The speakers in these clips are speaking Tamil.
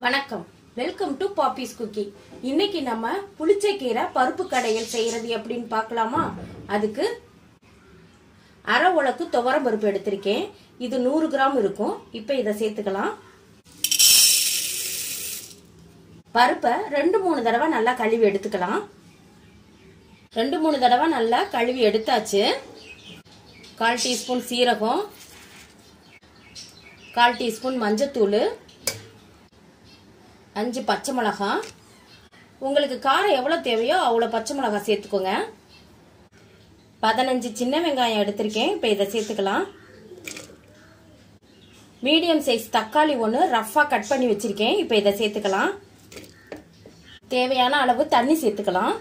வணக்கம் வெல்கம் டு பாப்பிஸ் குக்கி இன்னைக்கு நம்ம புளிச்சக்கீரை பருப்பு கடையல் செய்யறது எப்படின்னு பார்க்கலாமா அதுக்கு அரை உலக்கு துவரம் பருப்பு எடுத்திருக்கேன் இது நூறு கிராம் இருக்கும் இப்போ இதை சேர்த்துக்கலாம் பருப்பை ரெண்டு மூணு தடவை நல்லா கழுவி எடுத்துக்கலாம் ரெண்டு மூணு தடவை நல்லா கழுவி எடுத்தாச்சு கால் டீஸ்பூன் சீரகம் கால் டீஸ்பூன் மஞ்சத்தூள் அஞ்சு பச்சை மிளகாய் உங்களுக்கு காரம் எவ்வளோ தேவையோ அவ்வளோ பச்சை மிளகாய் சேர்த்துக்கோங்க பதினஞ்சு சின்ன வெங்காயம் எடுத்திருக்கேன் இப்போ இதை சேர்த்துக்கலாம் மீடியம் சைஸ் தக்காளி ஒன்று ரஃப்பாக கட் பண்ணி வச்சுருக்கேன் இப்போ இதை சேர்த்துக்கலாம் தேவையான அளவு தண்ணி சேர்த்துக்கலாம்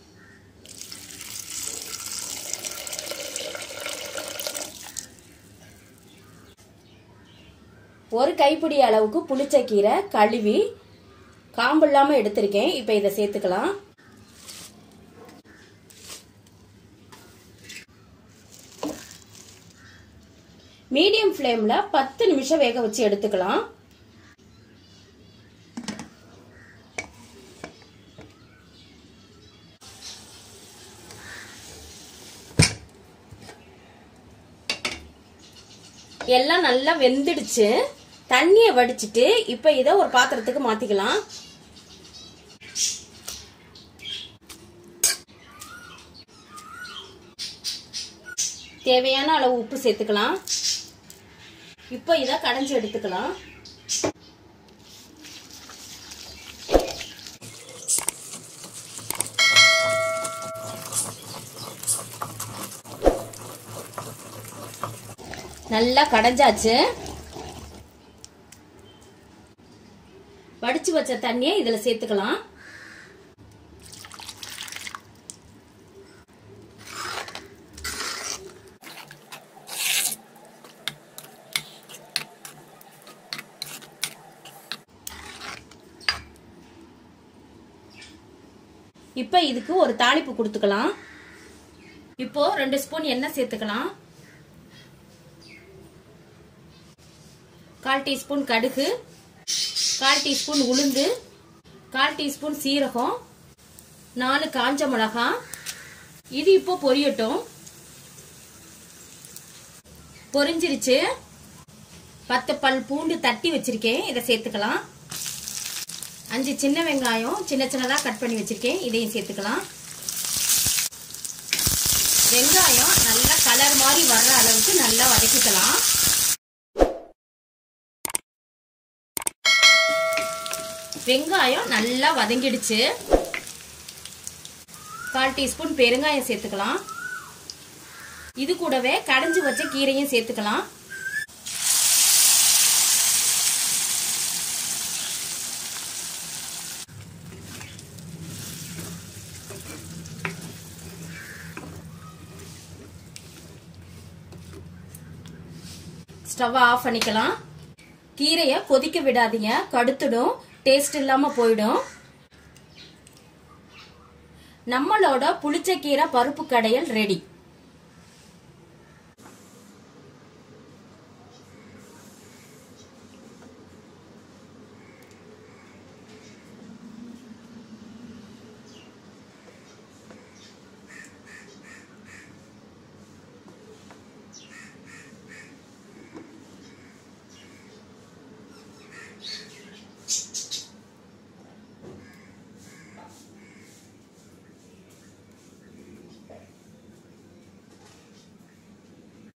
ஒரு கைப்பிடி அளவுக்கு புளிச்சக்கீரை கழுவி காம்பு இல்லாமல் எடுத்திருக்கேன் இப்போ இதை சேர்த்துக்கலாம் மீடியம் ஃப்ளேமில் பத்து நிமிஷம் வேக வச்சு எடுத்துக்கலாம் எல்லாம் நல்லா வெந்துடுச்சு தண்ணியை வடிச்சிட்டு இப்ப இதை ஒரு பாத்திரத்துக்கு மாத்திக்கலாம் தேவையான அளவு உப்பு சேர்த்துக்கலாம் இப்போ இதை கடைஞ்சி எடுத்துக்கலாம் நல்லா கடைஞ்சாச்சு வடிச்சு வச்ச தண்ணியை இதுல சேர்த்துக்கலாம் இப்ப இதுக்கு ஒரு தாளிப்பு கொடுத்துக்கலாம் இப்போ ரெண்டு ஸ்பூன் எண்ணெய் சேர்த்துக்கலாம் கால் டீஸ்பூன் கடுகு கால் டீஸ்பூன் உளுந்து கால் டீஸ்பூன் சீரகம் நாலு காஞ்ச மிளகாய் இது இப்போ பொரியட்டும் பொரிஞ்சிருச்சு பத்து பல் பூண்டு தட்டி வச்சிருக்கேன் இதை சேர்த்துக்கலாம் அஞ்சு சின்ன வெங்காயம் சின்ன சின்னதாக கட் பண்ணி வச்சிருக்கேன் இதையும் சேர்த்துக்கலாம் வெங்காயம் நல்லா கலர் மாதிரி வர்ற அளவுக்கு நல்லா வதக்கிக்கலாம் வெங்காயம் நல்லா வதங்கிடுச்சு கால் டீஸ்பூன் பெருங்காயம் சேர்த்துக்கலாம் இது கூடவே கடைஞ்சி வச்ச கீரையும் சேர்த்துக்கலாம் ஸ்டவ் ஆஃப் பண்ணிக்கலாம் கீரையை கொதிக்க விடாதீங்க கடுத்துடும் டேஸ்ட் இல்லாம போயிடும் நம்மளோட புளிச்சக்கீரை பருப்பு கடையல் ரெடி